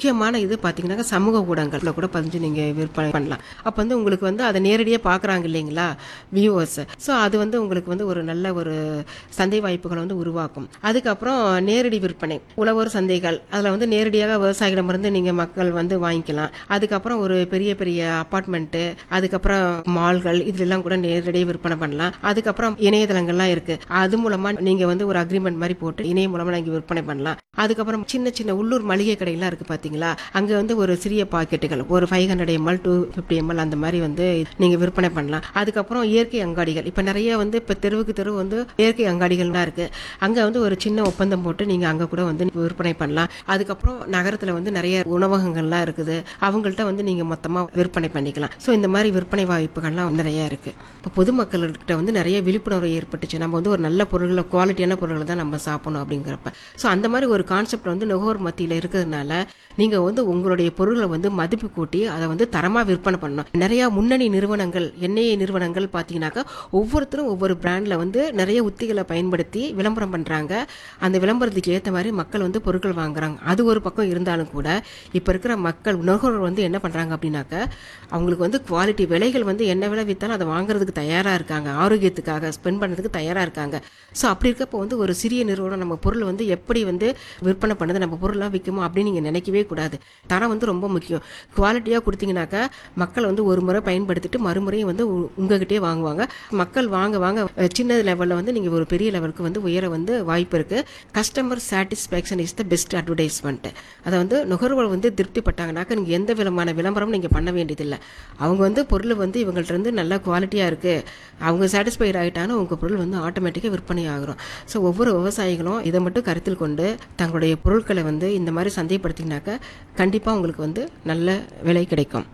முக்கியமான இது பார்த்தீங்கன்னா சமூக ஊடகங்கள்ல கூட பதிஞ்சு நீங்க விற்பனை பண்ணலாம் அப்போ வந்து உங்களுக்கு வந்து அதை நேரடியாக பார்க்குறாங்க இல்லைங்களா வியூவர்ஸ் ஸோ அது வந்து உங்களுக்கு வந்து ஒரு நல்ல ஒரு சந்தை வாய்ப்புகளை வந்து உருவாக்கும் அதுக்கப்புறம் நேரடி விற்பனை உழவர் சந்தைகள் அதில் வந்து நேரடியாக விவசாயிகளிடமிருந்து நீங்கள் மக்கள் வந்து வாங்கிக்கலாம் அதுக்கப்புறம் ஒரு பெரிய பெரிய அப்பார்ட்மெண்ட்டு அதுக்கப்புறம் மால்கள் இதுலெல்லாம் கூட நேரடியாக விற்பனை பண்ணலாம் அதுக்கப்புறம் இணையதளங்கள்லாம் இருக்கு அது மூலமா நீங்க வந்து ஒரு அக்ரிமெண்ட் மாதிரி போட்டு இணைய மூலமா நீங்க விற்பனை பண்ணலாம் அதுக்கப்புறம் சின்ன சின்ன உள்ளூர் மளிகை கடைகள்லாம் இருக்கு பாத்தீங்களா அங்க வந்து ஒரு சிறிய பாக்கெட்டுகள் ஒரு five hundred ML two fifty ML அந்த மாதிரி வந்து நீங்க விற்பனை பண்ணலாம் அதுக்கப்புறம் இயற்கை அங்காடிகள் இப்ப நிறைய வந்து இப்ப தெருவுக்கு தெருவு வந்து இயற்கை அங்காடிகள் தான் இருக்கு அங்க வந்து ஒரு சின்ன ஒப்பந்தம் போட்டு நீங்க அங்க கூட வந்து விற்பனை பண்ணலாம் அதுக்கப்புறம் நகரத்துல வந்து நிறைய உணவகங்கள்லாம் இருக்குது அவங்கள்ட்ட வந்து நீங்க மொத்தமா விற்பனை பண்ணிக்கலாம் ஸோ இந்த மாதிரி விற்பனை வாய்ப்புகள்லாம் நிறைய இருக்கு இப்போ பொதுமக்கள்கிட்ட வந்து நிறைய விழிப்புணர்வு ஏற்பட்டுச்சு நம்ம வந்து ஒரு நல்ல பொருள்களை குவாலிட்டியான பொருள்களை தான் நம்ம சாப்பிடணும் அப்படிங்கிறப்ப ஸோ அந்த மாதிரி ஒரு கான்செப்ட் வந்து நுகர்வோர் மத்தியில் இருக்கிறதுனால நீங்க வந்து உங்களுடைய பொருளை வந்து மதிப்பு கூட்டி அதை வந்து தரமா விற்பனை பண்ணணும் நிறைய முன்னணி நிறுவனங்கள் எண்ணெய் நிறுவனங்கள் பார்த்தீங்கன்னாக்கா ஒவ்வொருத்தரும் ஒவ்வொரு பிராண்ட்ல வந்து நிறைய உத்திகளை பயன்படுத்தி விளம்பரம் பண்றாங்க அந்த விளம்பரத்துக்கு ஏற்ற மாதிரி மக்கள் வந்து பொருட்கள் வாங்குறாங்க அது ஒரு பக்கம் இருந்தாலும் கூட இப்போ இருக்கிற மக்கள் நுகர்வோர் வந்து என்ன பண்றாங்க அப்படின்னாக்க அவங்களுக்கு வந்து குவாலிட்டி விலைகள் வந்து என்ன விலை வித்தாலும் அதை வாங்குறதுக்கு தயாரா இருக்காங்க ஆரோக்கியத்துக்காக ஸ்பெண்ட் பண்ணுறதுக்கு தயாரா இருக்காங்க ஸோ அப்படி இருக்கப்போ வந்து ஒரு சிறிய நிறுவனம் நம்ம பொருள் வந்து எப்படி வந்து விற்பனை பண்ணுது நம்ம பொருள்லாம் விற்குமோ அப்படின்னு நீங்க நினைக்கவே கூடாது தரம் வந்து ரொம்ப முக்கியம் குவாலிட்டியாக கொடுத்தீங்கன்னாக்கா மக்கள் வந்து ஒரு முறை பயன்படுத்திட்டு மறுமுறையும் வந்து உ- உங்ககிட்டயே வாங்குவாங்க மக்கள் வாங்க வாங்க அஹ், சின்ன லெவலில் வந்து நீங்கள் ஒரு பெரிய லெவலுக்கு வந்து உயர வந்து வாய்ப்பு இருக்கு customer satisfaction is the best advertisement அதை வந்து நுகர்வோர் வந்து திருப்திப்பட்டாங்கனாக்கா நீங்கள் எந்த விதமான விளம்பரம் நீங்கள் பண்ண வேண்டியதில்லை அவங்க வந்து பொருள் வந்து இவங்கள்ட்ட இருந்து நல்ல குவாலிட்டியாக இருக்கு அவங்க சாட்டிஸ்ஃபைட் ஆகிட்டாங்கன்னா உங்கள் பொருள் வந்து ஆட்டோமேட்டிக்காக விற்பனை ஆகிரும் ஸோ ஒவ்வொரு விவசாயிகளும் இதை மட்டும் கருத்தில் கொண்டு தங்களுடைய பொருட்களை வந்து இந்த மாதிரி சந்தைப்படுத்தினாக்கா கண்டிப்பாக உங்களுக்கு வந்து நல்ல விலை கிடைக்கும்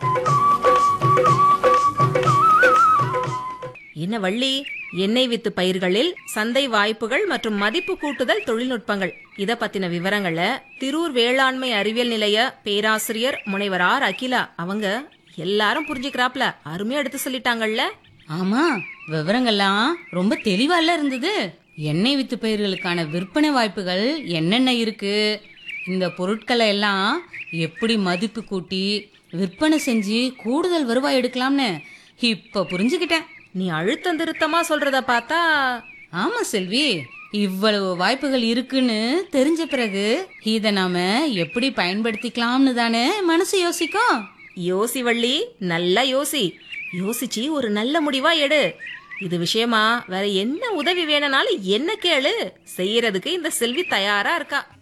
என்ன வள்ளி எண்ணெய் வித்து பயிர்களில் சந்தை வாய்ப்புகள் மற்றும் மதிப்பு கூட்டுதல் தொழில்நுட்பங்கள் இத பத்தின விவரங்களை திரூர் வேளாண்மை அறிவியல் நிலைய பேராசிரியர் முனைவர் ஆர் அகிலா அவங்க எல்லாரும் புரிஞ்சுக்கிறாப்ல அருமையா எடுத்து சொல்லிட்டாங்கல்ல ஆமா விவரங்கள்லாம் ரொம்ப தெளிவால இருந்தது எண்ணெய் வித்து பயிர்களுக்கான விற்பனை வாய்ப்புகள் என்னென்ன இருக்கு இந்த பொருட்களை எல்லாம் எப்படி மதிப்பு கூட்டி விற்பனை செஞ்சு கூடுதல் வருவாய் எடுக்கலாம்னு இப்ப புரிஞ்சுக்கிட்டேன் நீ அழுத்தம் திருத்தமா சொல்றத பார்த்தா ஆமா செல்வி இவ்வளவு வாய்ப்புகள் இருக்குன்னு தெரிஞ்ச பிறகு இத நாம எப்படி பயன்படுத்திக்கலாம்னு தானே மனசு யோசிக்கும் யோசி வள்ளி நல்லா யோசி யோசிச்சு ஒரு நல்ல முடிவா எடு இது விஷயமா வேற என்ன உதவி வேணும்னாலும் என்ன கேளு செய்யறதுக்கு இந்த செல்வி தயாரா இருக்கா